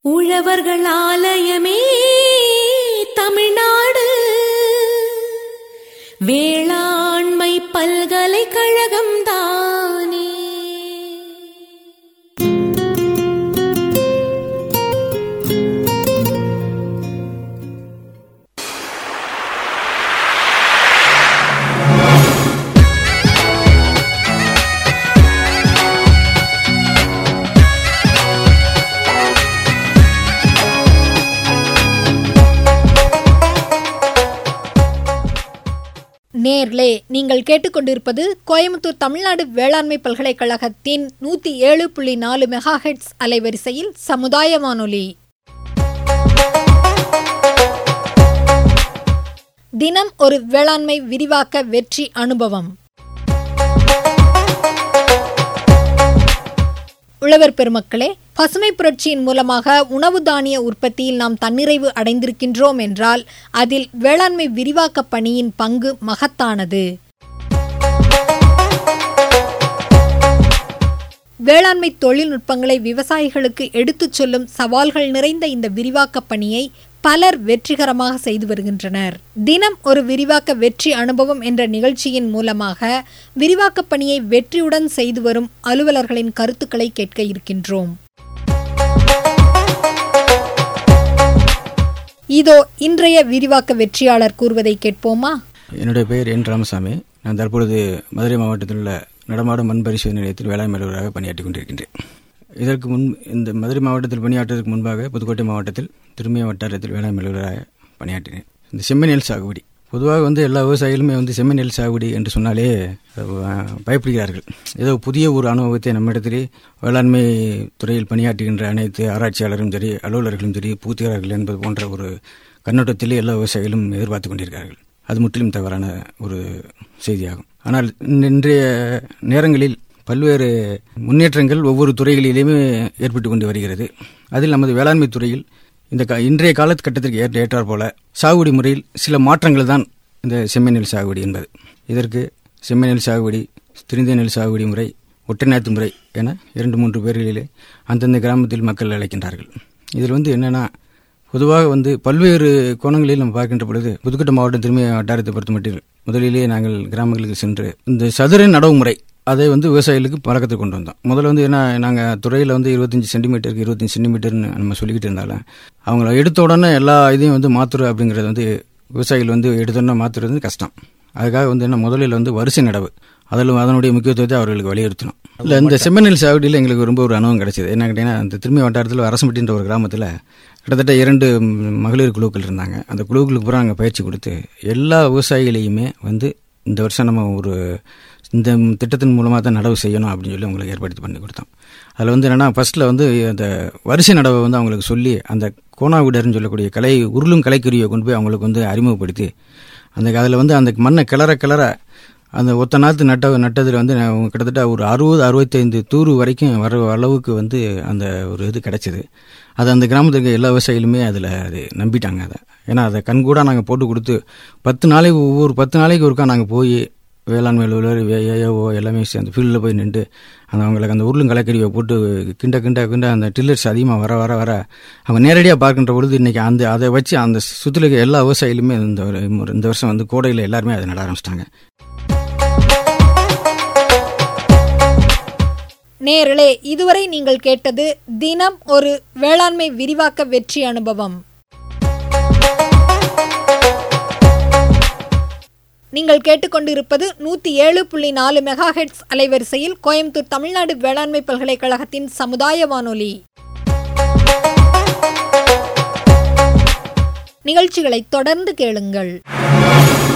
உழவர்கள் ஆலயமே தமிழ்நாடு வேளாண்மை பல்கலைக்கழகம் தானே நேர்லே நீங்கள் கேட்டுக்கொண்டிருப்பது கோயம்புத்தூர் தமிழ்நாடு வேளாண்மை பல்கலைக்கழகத்தின் நூற்றி ஏழு புள்ளி நாலு மெகாஹெட்ஸ் அலைவரிசையில் சமுதாய வானொலி தினம் ஒரு வேளாண்மை விரிவாக்க வெற்றி அனுபவம் உழவர் பெருமக்களே பசுமை புரட்சியின் மூலமாக உணவு தானிய உற்பத்தியில் நாம் தன்னிறைவு அடைந்திருக்கின்றோம் என்றால் அதில் வேளாண்மை விரிவாக்க பணியின் பங்கு மகத்தானது வேளாண்மை தொழில்நுட்பங்களை விவசாயிகளுக்கு எடுத்துச் சொல்லும் சவால்கள் நிறைந்த இந்த விரிவாக்க பணியை பலர் வெற்றிகரமாக செய்து வருகின்றனர் தினம் ஒரு விரிவாக்க வெற்றி அனுபவம் என்ற நிகழ்ச்சியின் மூலமாக விரிவாக்க பணியை வெற்றியுடன் செய்து வரும் அலுவலர்களின் கருத்துக்களை கேட்க இருக்கின்றோம் இதோ இன்றைய விரிவாக்க வெற்றியாளர் கூறுவதை கேட்போமா என்னுடைய பெயர் என் ராமசாமி நான் தற்பொழுது மதுரை மாவட்டத்தில் உள்ள நடமாடும் மண் பரிசோதனை நிலையத்தில் வேளாண் அலுவலராக பணியாற்றிக் கொண்டிருக்கின்றேன் இதற்கு முன் இந்த மதுரை மாவட்டத்தில் பணியாற்றுவதற்கு முன்பாக புதுக்கோட்டை மாவட்டத்தில் திரும்பிய வட்டாரத்தில் வேளாண் அலுவலராக பணியாற்றினேன் இந்த செம்ம நெல் சாகுபடி பொதுவாக வந்து எல்லா விவசாயிகளுமே வந்து செம்ம நெல் சாகுபடி என்று சொன்னாலே அஹ், பயப்படுகிறார்கள் ஏதோ புதிய ஒரு அனுபவத்தை நம்மிடத்திலே வேளாண்மை துறையில் பணியாற்றுகின்ற அனைத்து ஆராய்ச்சியாளரும் சரி அலுவலர்களும் சரி புகுத்துகிறார்கள் என்பது போன்ற ஒரு கண்ணோட்டத்திலே எல்லா விவசாயிகளும் எதிர்பார்த்து கொண்டிருக்கிறார்கள் அது முற்றிலும் தவறான ஒரு செய்தியாகும் ஆனால் இன்~ இன்றைய நேரங்களில் பல்வேறு முன்னேற்றங்கள் ஒவ்வொரு துறைகளிலுமே ஏற்பட்டு கொண்டு வருகிறது அதில் நமது வேளாண்மை துறையில் இந்த கா- இன்றைய காலகட்டத்திற்கு ஏற்ற ஏற்றாற் போல சாகுபடி முறையில் சில மாற்றங்கள் தான் இந்த செம்மை நெல் சாகுபடி என்பது இதற்கு செம்மை நெல் சாகுபடி திரிந்த நெல் சாகுபடி முறை ஒட்டநாத்து முறை என இரண்டு மூன்று பேர்களிலே அந்தந்த கிராமத்தில் மக்கள் அழைக்கின்றார்கள் இதில் வந்து என்னென்னா பொதுவாக வந்து பல்வேறு கோணங்களில் நம்ம பார்க்கின்ற பொழுது புதுக்கோட்டை மாவட்டம் திரும்பிய வட்டாரத்தை பொறுத்த மட்டில் முதலிலேயே நாங்கள் கிராமங்களுக்கு சென்று இந்த சதுர நடவு முறை அதை வந்து விவசாயிகளுக்கு பழக்கத்தை கொண்டு வந்தோம் முதல்ல வந்து என்ன நாங்கள் துறையில் வந்து இருபத்தஞ்சி சென்டிமீட்டருக்கு இருபத்தஞ்சி சென்டிமீட்டர்னு நம்ம சொல்லிக்கிட்டு இருந்தாலும் அவங்கள எடுத்த உடனே எல்லா இதையும் வந்து மாற்றுற அப்படிங்கிறது வந்து விவசாயிகள் வந்து எடுத்தோடனே மாற்றுறது வந்து கஷ்டம் அதுக்காக வந்து என்ன முதலில் வந்து வரிசை நடவு அதில் அதனுடைய முக்கியத்துவத்தை அவர்களுக்கு வலியுறுத்தணும் இல்லை இந்த செம்மநெல் சாகுடியில் எங்களுக்கு ரொம்ப ஒரு அனுபவம் கிடைச்சது என்ன கேட்டீங்கன்னா அந்த திரும்பி வட்டாரத்தில் அரசம்பட்டின்ற ஒரு கிராமத்தில் கிட்டத்தட்ட இரண்டு ம், மகளிர் குழுக்கள் இருந்தாங்க அந்த குழுக்களுக்கு பூரா நாங்கள் பயிற்சி கொடுத்து எல்லா விவசாயிகளையுமே வந்து இந்த வருஷம் நம்ம ஒரு இந்த திட்டத்தின் மூலமாக தான் நடவு செய்யணும் அப்படின்னு சொல்லி அவங்களுக்கு ஏற்படுத்தி பண்ணி கொடுத்தோம் அதில் வந்து என்னென்னா ஃபஸ்ட்டில் வந்து அந்த வரிசை நடவை வந்து அவங்களுக்கு சொல்லி அந்த கோணாவிடர்னு சொல்லக்கூடிய கலை உருளும் கலைக்குருவியை கொண்டு போய் அவங்களுக்கு வந்து அறிமுகப்படுத்தி அந்த அதில் வந்து அந்த மண்ணை கிளற கிளற அந்த ஒத்த நாற்று நட்ட நட்டதில் வந்து நான் கிட்டத்தட்ட ஒரு அறுபது அறுபத்தைந்து தூறு வரைக்கும் வர அளவுக்கு வந்து அந்த ஒரு இது கிடைச்சிது அது அந்த கிராமத்தில் இருக்க எல்லா விவசாயிகளுமே அதில் அது நம்பிட்டாங்க அதை ஏன்னா அதை கண்கூடாக நாங்கள் போட்டு கொடுத்து பத்து நாளைக்கு ஒவ்வொரு பத்து நாளைக்கு ஒருக்கா நாங்கள் போய் வேளாண்மை அலுவலர் ஏஓ எல்லாமே சேர்ந்து ஃபீல்டில் போய் நின்று அந்த அவங்களுக்கு அந்த உருளும் கலைக்கருவியை போட்டு கிண்ட கிண்ட கிண்ட அந்த டில்லர்ஸ் அதிகமாக வர வர வர அவங்க நேரடியாக பார்க்கின்ற பொழுது இன்றைக்கி அந்த அதை வச்சு அந்த சுற்றில இருக்க எல்லா விவசாயிகளுமே இந்த ஒரு இந்த வருஷம் வந்து கோடையில் எல்லாருமே அதை நட ஆரம்பிச்சிட்டாங்க நேர்களே இதுவரை நீங்கள் கேட்டது தினம் ஒரு வேளாண்மை விரிவாக்க வெற்றி அனுபவம் நீங்கள் கேட்டுக்கொண்டிருப்பது நூற்றி ஏழு புள்ளி நாலு மெகாஹெட்ஸ் அலைவரிசையில் கோயம்புத்தூர் தமிழ்நாடு வேளாண்மை பல்கலைக்கழகத்தின் சமுதாய வானொலி நிகழ்ச்சிகளை தொடர்ந்து கேளுங்கள்